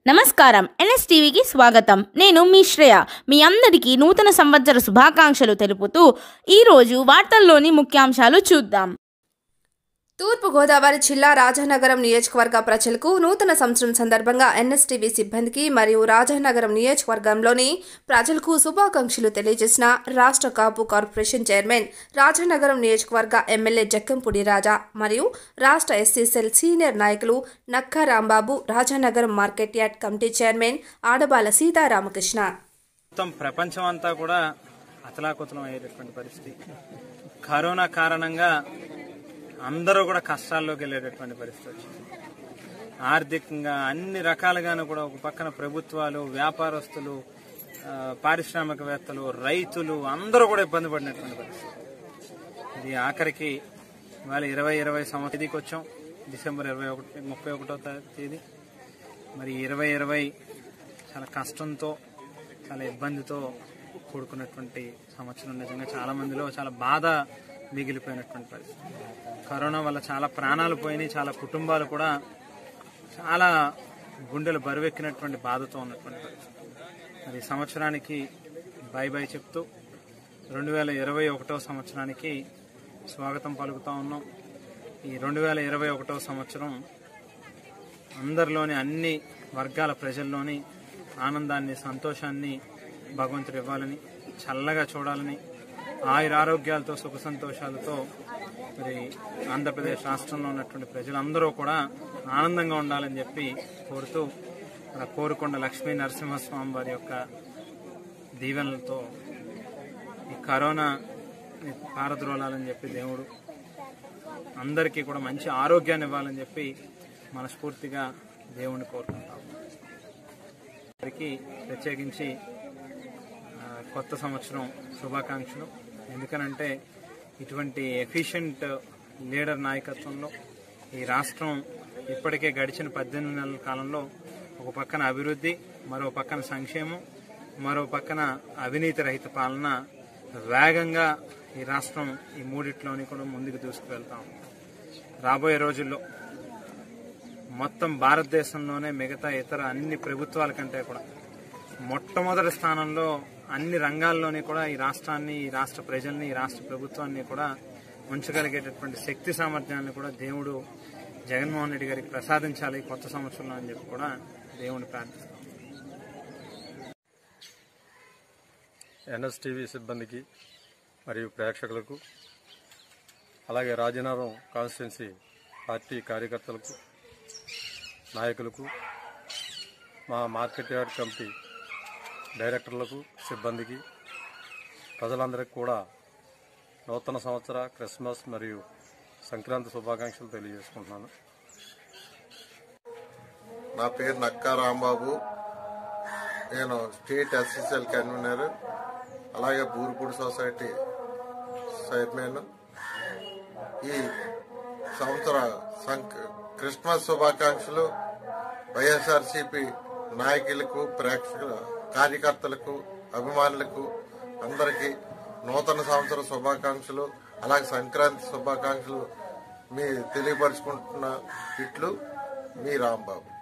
నమస్కారం ఎన్ఎస్టీవీకి స్వాగతం నేను మీ శ్రేయ మీ అందరికీ నూతన సంవత్సర శుభాకాంక్షలు తెలుపుతూ ఈరోజు వార్తల్లోని ముఖ్యాంశాలు చూద్దాం తూర్పుగోదావరి జిల్లా రాజానగరం నియోజకవర్గ ప్రజలకు నూతన సంవత్సరం సందర్భంగా ఎన్ఎస్టీవీ సిబ్బందికి మరియు రాజానగరం నియోజకవర్గంలోని ప్రజలకు శుభాకాంక్షలు తెలియజేసిన రాష్ట్ర కాపు కార్పొరేషన్ చైర్మన్ రాజానగరం నియోజకవర్గ ఎమ్మెల్యే జక్కంపూడి రాజా మరియు రాష్ట్ర ఎస్సీసెల్ సీనియర్ నాయకులు Nakka Rambabu Rajanagaram market yard committee chairman Adabala Sitaramakrishna మొత్తం ప్రపంచం అంతా కూడా అతలాకుతలం అయ్యేటటువంటి పరిస్థితి కరోనా కారణంగా అందరూ కూడా కష్టాల్లోకి వెళ్ళేటటువంటి పరిస్థితి వచ్చింది ఆర్థికంగా అన్ని రకాలుగాను కూడా ఒక పక్కన ప్రభుత్వాలు వ్యాపారస్తులు ఆ, పారిశ్రామికవేత్తలు రైతులు అందరూ కూడా ఇబ్బంది పడినటువంటి పరిస్థితి ఇది ఆఖరికి ఇవాళ ఇరవై ఇరవై సంవత్సరానికి వచ్చాం డిసెంబర్ ఇరవై ఒకటి ముప్పై ఒకటో తా- తేదీ మరి ఇరవై ఇరవై చాలా కష్టంతో చాలా ఇబ్బందితో కూడుకున్నటువంటి సంవత్సరం నిజంగా చాలా మందిలో చాలా బాధ మిగిలిపోయినటువంటి పరిస్థితి కరోనా వల్ల చాలా ప్రాణాలు పోయినాయి చాలా కుటుంబాలు కూడా చాలా గుండెలు బరువెక్కినటువంటి బాధతో ఉన్నటువంటి పరిస్థితి మరి ఈ సంవత్సరానికి బై బై చెప్తూ రెండు వేల ఇరవై ఒకటో సంవత్సరానికి స్వాగతం పలుకుతా ఉన్నాం ఈ రెండు వేల ఇరవై ఒకటో సంవత్సరం అందరిలోని అన్ని వర్గాల ప్రజల్లోని ఆనందాన్ని సంతోషాన్ని భగవంతుడు ఇవ్వాలని చల్లగా చూడాలని ఆయుర ఆరోగ్యాలతో సుఖ సంతోషాలతో మరి ఆంధ్రప్రదేశ్ రాష్ట్రంలో ఉన్నటువంటి ప్రజలందరూ కూడా ఆనందంగా ఉండాలని చెప్పి కోరుతూ మన కోరుకొండ లక్ష్మీ నరసింహస్వామి వారి యొక్క దీవెనలతో ఈ కరోనా పారద్రోలాలని చెప్పి దేవుడు అందరికీ కూడా మంచి ఆరోగ్యాన్ని ఇవ్వాలని చెప్పి మనస్ఫూర్తిగా దేవుణ్ణి కోరుకుంటాం అందరికీ ప్రత్యేకించి ఆ, కొత్త సంవత్సరం శుభాకాంక్షలు ఎందుకనంటే ఇటువంటి ఎఫిషియెంట్ లీడర్ నాయకత్వంలో ఈ రాష్ట్రం ఇప్పటికే గడిచిన పద్దెనిమిది నెలల కాలంలో ఒక పక్కన అభివృద్ధి మరో పక్కన సంక్షేమం మరో పక్కన అవినీతి రహిత పాలన వేగంగా ఈ రాష్ట్రం ఈ మూడిట్లోని కూడా ముందుకు దూసుకువెళ్తాం రాబోయే రోజుల్లో మొత్తం భారతదేశంలోనే మిగతా ఇతర అన్ని ప్రభుత్వాల కంటే కూడా మొట్టమొదటి స్థానంలో అన్ని రంగాల్లోని కూడా ఈ రాష్ట్రాన్ని ఈ రాష్ట్ర ప్రజల్ని ఈ రాష్ట్ర ప్రభుత్వాన్ని కూడా ఉంచగలిగేటటువంటి శక్తి సామర్థ్యాన్ని కూడా దేవుడు జగన్మోహన్ రెడ్డి గారికి ప్రసాదించాలి కొత్త సంవత్సరంలో అని చెప్పి కూడా దేవుడిని ప్రార్థిస్తాం ఎన్ఎస్టీవీ సిబ్బందికి మరియు ప్రేక్షకులకు అలాగే రాజనగరం కాన్స్టిట్యున్సీ పార్టీ కార్యకర్తలకు నాయకులకు మా మార్కెట్ యార్డ్ కమిటీ డైరెక్టర్లకు సిబ్బందికి ప్రజలందరికీ కూడా నూతన సంవత్సర క్రిస్మస్ మరియు సంక్రాంతి శుభాకాంక్షలు తెలియజేసుకుంటున్నాను నా పేరు నక్కా రాంబాబు నేను స్టేట్ ఎస్ఎస్ఎల్ కన్వీనర్ అలాగే బూరుపూడి సొసైటీ చైర్మన్ ఈ సంవత్సర సంక్- క్రిస్మస్ శుభాకాంక్షలు వైఎస్ఆర్సిపి నాయకులకు ప్రేక్షకుల కార్యకర్తలకు అభిమానులకు అందరికీ నూతన సంవత్సర శుభాకాంక్షలు అలాగే సంక్రాంతి శుభాకాంక్షలు మీ తెలియపరుచుకుంటున్న ఇట్లు మీ రాంబాబు